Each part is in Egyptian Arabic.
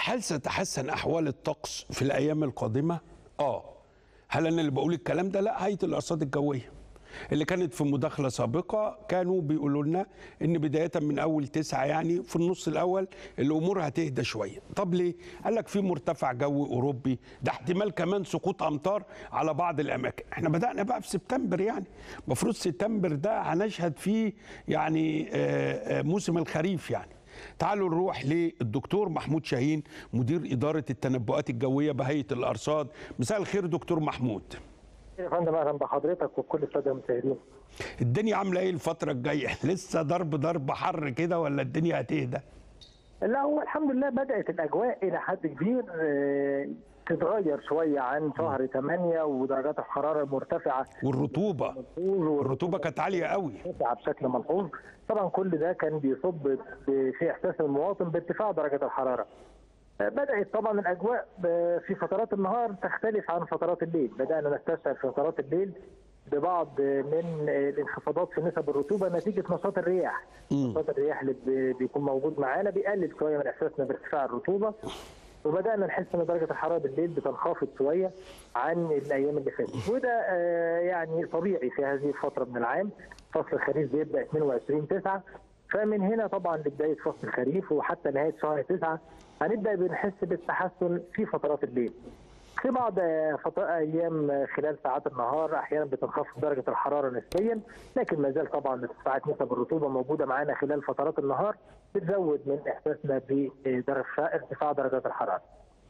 هل ستتحسن احوال الطقس في الايام القادمه اه هل انا اللي بقول الكلام ده لا هيئه الارصاد الجويه اللي كانت في مداخله سابقه كانوا بيقولوا لنا ان بدايه من اول تسعة يعني في النص الاول الامور هتهدى شويه طب ليه قال لك في مرتفع جوي اوروبي ده احتمال كمان سقوط امطار على بعض الاماكن احنا بدانا بقى في سبتمبر يعني المفروض سبتمبر ده هنشهد فيه يعني آه، آه، موسم الخريف يعني تعالوا نروح للدكتور محمود شاهين مدير إدارة التنبؤات الجوية بهيئة الأرصاد مساء الخير دكتور محمود يا فندم اهلا بحضرتك وكل الساده المشاهدين الدنيا عاملة إيه الفترة الجاية لسه ضرب ضرب حر كده ولا الدنيا هتهدى لا هو الحمد لله بدات الاجواء الى حد كبير آه، تتغير شويه عن شهر 8 ودرجات الحراره المرتفعه والرطوبة الرطوبة كانت عالية قوي مرتفعه بشكل ملحوظ طبعا كل ده كان بيصب في احساس المواطن بارتفاع درجه الحراره آه، بدات طبعا الاجواء ب- في فترات النهار تختلف عن فترات الليل بدانا نستشعر في فترات الليل ببعض من الانخفاضات في نسب الرطوبه نتيجه نشاط الرياح نشاط الرياح اللي بي- بيكون موجود معانا بيقلل شويه من احساسنا بارتفاع الرطوبه وبدانا نحس ان درجه الحراره بالليل بتنخفض شويه عن الايام اللي فاتت وده آه، يعني طبيعي في هذه الفتره من العام فصل الخريف بيبدا 22 9 فمن هنا طبعا لبدايه فصل الخريف وحتى نهايه شهر 9 هنبدا بنحس بالتحسن في فترات الليل في بعض آه، فط- ايام آه، خلال ساعات النهار احيانا بتنخفض درجه الحراره نسبيا لكن ما زال طبعا ارتفاعات نسب الرطوبه موجوده معانا خلال فترات النهار بتزود من احساسنا بارتفاع ارتفاع درجات الحراره.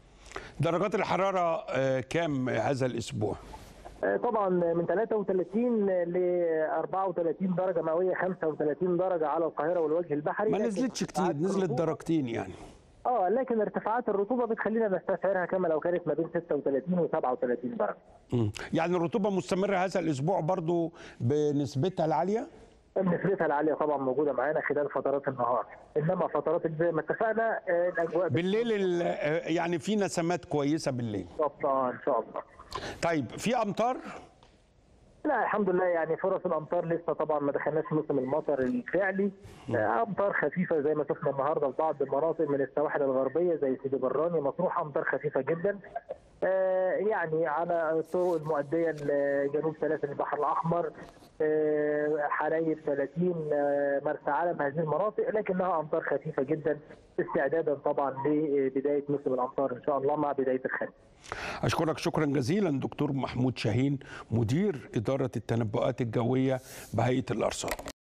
درجات الحرارة آه، كام هذا الأسبوع آه، طبعا من 33 ل 34 درجه مئويه 35 درجه على القاهره والوجه البحري ما لكن نزلتش كتير ارتفاعات نزلت الرطوبة- درجتين يعني اه لكن ارتفاعات الرطوبه بتخلينا نستشعرها كما لو كانت ما بين 36 و 37 درجه. مم. يعني الرطوبة مستمرة هذا الأسبوع برضو بنسبتها العالية نسبتها العاليه طبعا موجوده معانا خلال فترات النهار انما فترات زي ما اتفقنا آه، الاجواء بالليل ال- آه، يعني في نسمات كويسة بالليل بالظبط اه ان شاء الله طيب في أمطار لا الحمد لله يعني فرص الامطار لسه طبعا ما دخلناش موسم المطر الفعلي آه، امطار خفيفه زي ما شفنا النهارده في بعض المناطق من السواحل الغربيه زي سيدي براني مطروح امطار خفيفه جدا آه، يعني على الطرق المؤديه لجنوب سلاسل البحر الاحمر آه، حلايب 30 آه، مرسى علم هذه المناطق لكنها امطار خفيفه جدا استعدادا طبعا لبدايه موسم الامطار ان شاء الله مع بدايه الخريف أشكرك شكرا جزيلا دكتور محمود شاهين مدير إدارة التنبؤات الجوية بهيئة الأرصاد